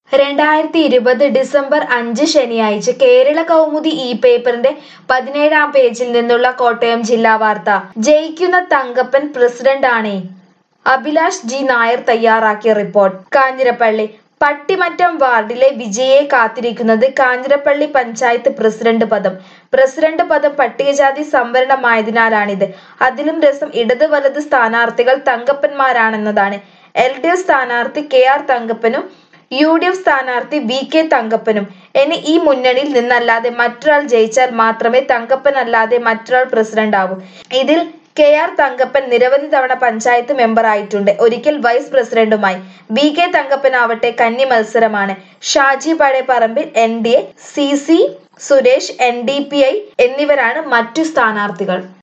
രണ്ടായിരത്തി ഇരുപത് ഡിസംബർ അഞ്ച് ശനിയാഴ്ച കേരള കൗമുദി ഇ പേപ്പറിന്റെ പതിനേഴാം പേജിൽ നിന്നുള്ള കോട്ടയം ജില്ലാ വാർത്ത ജയിക്കുന്ന തങ്കപ്പൻ പ്രസിഡന്റാണേ അഭിലാഷ് ജി നായർ തയ്യാറാക്കിയ റിപ്പോർട്ട് കാഞ്ഞിരപ്പള്ളി പട്ടിമറ്റം വാർഡിലെ വിജയെ കാത്തിരിക്കുന്നത് കാഞ്ഞിരപ്പള്ളി പഞ്ചായത്ത് പ്രസിഡന്റ് പദം പ്രസിഡന്റ് പദം പട്ടികജാതി സംവരണമായതിനാലാണിത് അതിലും രസം ഇടത് വലത് സ്ഥാനാർത്ഥികൾ തങ്കപ്പന്മാരാണെന്നതാണ് എൽ ഡി എഫ് സ്ഥാനാർത്ഥി കെ ആർ തങ്കപ്പനും യു ഡി എഫ് സ്ഥാനാർത്ഥി വി കെ തങ്കപ്പനും ഇനി ഈ മുന്നണിയിൽ നിന്നല്ലാതെ മറ്റൊരാൾ ജയിച്ചാൽ മാത്രമേ തങ്കപ്പൻ അല്ലാതെ മറ്റൊരാൾ പ്രസിഡന്റ് ആവൂ ഇതിൽ കെ ആർ തങ്കപ്പൻ നിരവധി തവണ പഞ്ചായത്ത് മെമ്പർ ആയിട്ടുണ്ട് ഒരിക്കൽ വൈസ് പ്രസിഡന്റുമായി വി കെ തങ്കപ്പൻ ആവട്ടെ കന്നി മത്സരമാണ് Shaji Pazhayaparambil N D A C C Suresh N D P I എന്നിവരാണ് മറ്റു സ്ഥാനാർത്ഥികൾ